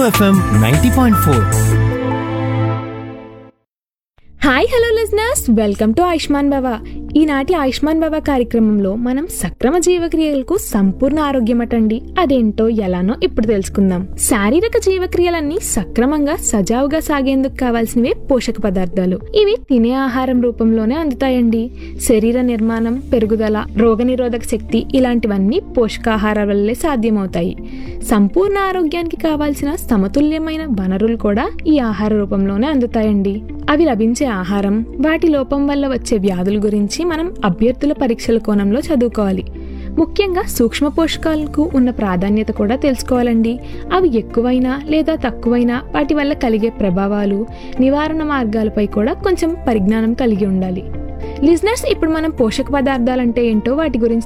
FM ninety point four hi hello listeners welcome to Ayushman Bhava ఈనాటి ఆయుష్మాన్ భవ కార్యక్రమంలో మనం సక్రమ జీవక్రియలకు సంపూర్ణ ఆరోగ్యం అటండి అదేంటో ఎలానో ఇప్పుడు తెలుసుకుందాం శారీరక జీవక్రియలన్నీ సక్రమంగా సజావుగా సాగేందుకు కావాల్సినవే పోషక పదార్థాలు ఇవి తినే ఆహారం రూపంలోనే అందుతాయండి శరీర నిర్మాణం పెరుగుదల రోగనిరోధక శక్తి ఇలాంటివన్నీ పోషకాహారాల వల్లే సాధ్యమవుతాయి సంపూర్ణ ఆరోగ్యానికి కావాల్సిన సమతుల్యమైన వనరులు కూడా ఈ ఆహార రూపంలోనే అందుతాయండి అవి లభించే ఆహారం వాటి లోపం వల్ల వచ్చే వ్యాధుల గురించి మనం అభ్యర్థుల పరీక్షల కోణంలో చదువుకోవాలి ముఖ్యంగా సూక్ష్మ పోషకాలకు ఉన్న ప్రాధాన్యత కూడా తెలుసుకోవాలండి అవి ఎక్కువైనా లేదా తక్కువైనా వాటి వల్ల కలిగే ప్రభావాలు నివారణ మార్గాలపై కూడా కొంచెం పరిజ్ఞానం కలిగి ఉండాలి లిజనర్స్ ఇప్పుడు మనం పోషక పదార్థాలంటే ఏంటో వాటి గురించి